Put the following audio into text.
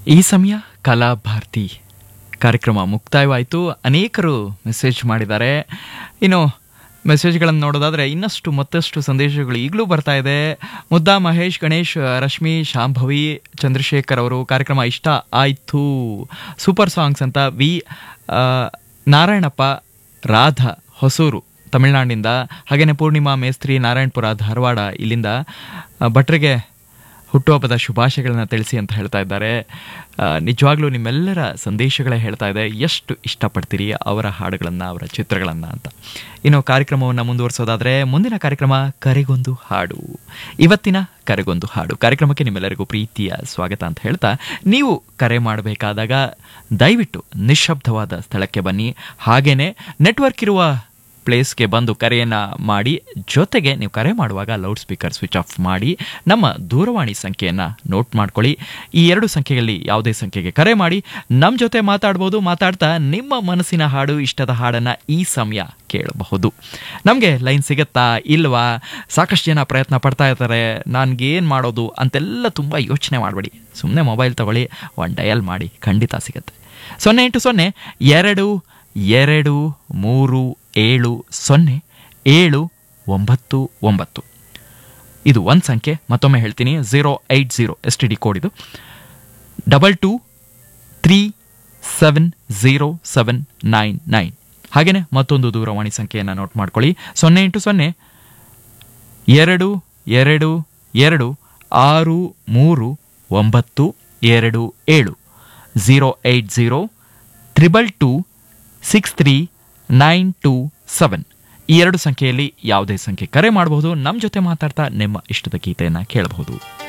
ಈ ಸಮಯ ಕಲಾ ಭಾರತಿ ಕಾರ್ಯಕ್ರಮ ಮುಕ್ತಾಯವಾಯಿತು ಅನೇಕರು ಮೆಸೇಜ್ ಮಾಡಿದ್ದಾರೆ ಇನ್ನು ಮೆಸೇಜ್ಗಳನ್ನು ನೋಡೋದಾದ್ರೆ ಇನ್ನಷ್ಟು ಮತ್ತಷ್ಟು ಸಂದೇಶಗಳು ಈಗಲೂ ಬರ್ತಾ ಇದೆ ಮುದ್ದಾ ಮಹೇಶ್ ಗಣೇಶ್ ರಶ್ಮಿ ಶಾಂಭವಿ ಚಂದ್ರಶೇಖರ್ ಅವರು ಕಾರ್ಯಕ್ರಮ ಇಷ್ಟ ಆಯಿತು ಸೂಪರ್ ಸಾಂಗ್ಸ್ ಅಂತ ವಿ ಆ, ನಾರಾಯಣಪ್ಪ ರಾಧಾ ಹೊಸೂರು ತಮಿಳುನಾಡಿನಿಂದ ಹಾಗೆಯೇ ಪೂರ್ಣಿಮಾ ಮೇಸ್ತ್ರಿ ನಾರಾಯಣಪುರ ಧಾರವಾಡ ಇಲ್ಲಿಂದ ಆ, ಭಟ್ರಿಗೆ ಹುಟ್ಟುಹಬ್ಬದ ಶುಭಾಶಯಗಳನ್ನ ತಿಳಿಸಿ ಅಂತ ಹೇಳ್ತಾ ಇದ್ದಾರೆ ಆ, ನಿಜವಾಗ್ಲೂ ನಿಮ್ಮೆಲ್ಲರ ಸಂದೇಶಗಳೇ ಹೇಳ್ತಾ ಇದೆ ಎಷ್ಟು ಇಷ್ಟಪಡ್ತೀರಿ ಅವರ ಹಾಡುಗಳನ್ನು ಅವರ ಚಿತ್ರಗಳನ್ನು ಅಂತ ಇನ್ನು ಕಾರ್ಯಕ್ರಮವನ್ನು ಮುಂದುವರಿಸೋದಾದ್ರೆ ಮುಂದಿನ ಕಾರ್ಯಕ್ರಮ ಕರೆಗೊಂದು ಹಾಡು ಇವತ್ತಿನ ಕರೆಗೊಂದು ಹಾಡು ಕಾರ್ಯಕ್ರಮಕ್ಕೆ ನಿಮ್ಮೆಲ್ಲರಿಗೂ ಪ್ರೀತಿಯ ಸ್ವಾಗತ ಅಂತ ಹೇಳ್ತಾ ನೀವು ಕರೆ ಮಾಡಬೇಕಾದಾಗ ದಯವಿಟ್ಟು ನಿಶ್ಶಬ್ದವಾದ ಸ್ಥಳಕ್ಕೆ ಬನ್ನಿ ಹಾಗೇನೆ ನೆಟ್ವರ್ಕ್ ಇರುವ ಪ್ಲೇಸ್ಗೆ ಬಂದು ಕರೆಯನ್ನು ಮಾಡಿ ಜೊತೆಗೆ ನೀವು ಕರೆ ಮಾಡುವಾಗ ಲೌಡ್ ಸ್ಪೀಕರ್ ಸ್ವಿಚ್ ಆಫ್ ಮಾಡಿ ನಮ್ಮ ದೂರವಾಣಿ ಸಂಖ್ಯೆಯನ್ನು ನೋಟ್ ಮಾಡ್ಕೊಳ್ಳಿ ಈ ಎರಡು ಸಂಖ್ಯೆಯಲ್ಲಿ ಯಾವುದೇ ಸಂಖ್ಯೆಗೆ ಕರೆ ಮಾಡಿ ನಮ್ಮ ಜೊತೆ ಮಾತಾಡ್ಬೋದು ಮಾತಾಡ್ತಾ ನಿಮ್ಮ ಮನಸ್ಸಿನ ಹಾಡು ಇಷ್ಟದ ಹಾಡನ್ನು ಈ ಸಮಯ ಕೇಳಬಹುದು ನಮಗೆ ಲೈನ್ ಸಿಗತ್ತಾ ಇಲ್ವಾ ಸಾಕಷ್ಟು ಜನ ಪ್ರಯತ್ನ ಪಡ್ತಾ ಇರ್ತಾರೆ ನನಗೆ ಏನು ಮಾಡೋದು ಅಂತೆಲ್ಲ ತುಂಬ ಯೋಚನೆ ಮಾಡಬೇಡಿ ಸುಮ್ಮನೆ ಮೊಬೈಲ್ ತಗೊಳ್ಳಿ ಒನ್ ಡಯಲ್ ಮಾಡಿ ಖಂಡಿತ ಸಿಗತ್ತೆ ಸೊನ್ನೆ ಎಂಟು ಸೊನ್ನೆ ಎರಡು ಎರಡು ಮೂರು ಏಳು ಸೊನ್ನೆ ಏಳು ಒಂಬತ್ತು ಒಂಬತ್ತು ಇದು ಒಂದು ಸಂಖ್ಯೆ ಮತ್ತೊಮ್ಮೆ ಹೇಳ್ತೀನಿ zero eight zero S T D code ಇದು double two three seven zero seven nine nine ಹಾಗೆಯೇ ಮತ್ತೊಂದು ದೂರವಾಣಿ ಸಂಖ್ಯೆಯನ್ನು ನೋಟ್ ಮಾಡ್ಕೊಳ್ಳಿ ಸೊನ್ನೆ ಎಂಟು ಸೊನ್ನೆ ಎರಡು ಎರಡು ಎರಡು ಆರು ಮೂರು ಒಂಬತ್ತು ಎರಡು ಏಳು zero eight zero triple two six three nine two seven ಈ ಎರಡು ಸಂಖ್ಯೆಯಲ್ಲಿ ಯಾವುದೇ ಸಂಖ್ಯೆ ಕರೆ ಮಾಡಬಹುದು ನಮ್ಮ ಜೊತೆ ಮಾತಾಡ್ತಾ ನಿಮ್ಮ ಇಷ್ಟದ ಗೀತೆಯನ್ನು ಕೇಳಬಹುದು